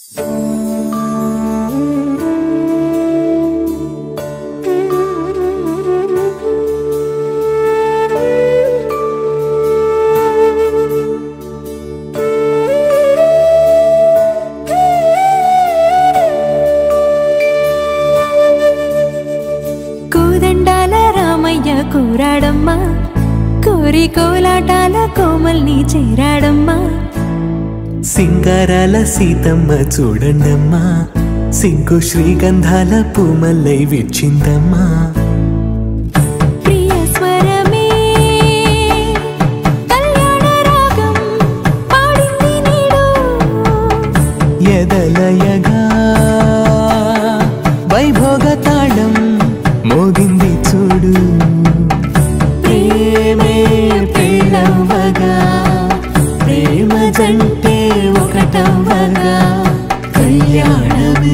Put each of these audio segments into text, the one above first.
కోదండాల రామయ్య కూరాడమ్మా కోరి కోలాటాల కోమల్ని చేరాడమ్మా సింగారాల సీతమ్మ చూడండమ్మా సింకు శ్రీగంధాల పూమల్లై విచ్చిందమ్మా ప్రియ స్వరమే కళ్యాణ రాగం పాడింది నేడు ఎదలయగా వైభోగ తాళం మోగింది చూడు ప్రేమే పెళ్ళవ్వగా ప్రేమ జంటే ఒకటవ్వగా కళ్యాణమే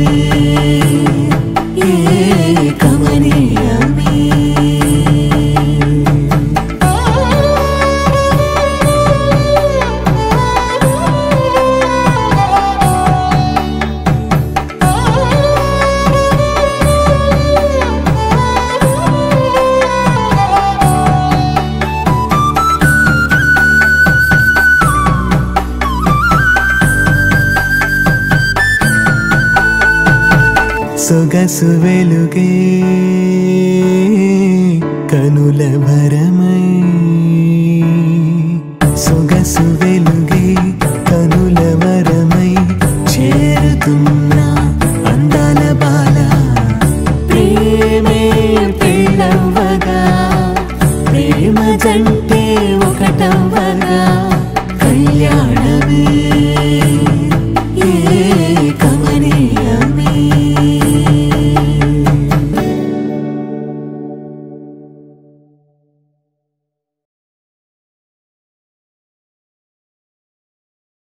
ఏ కమనీయమే సొగసు వెలుగే కనుల భరమై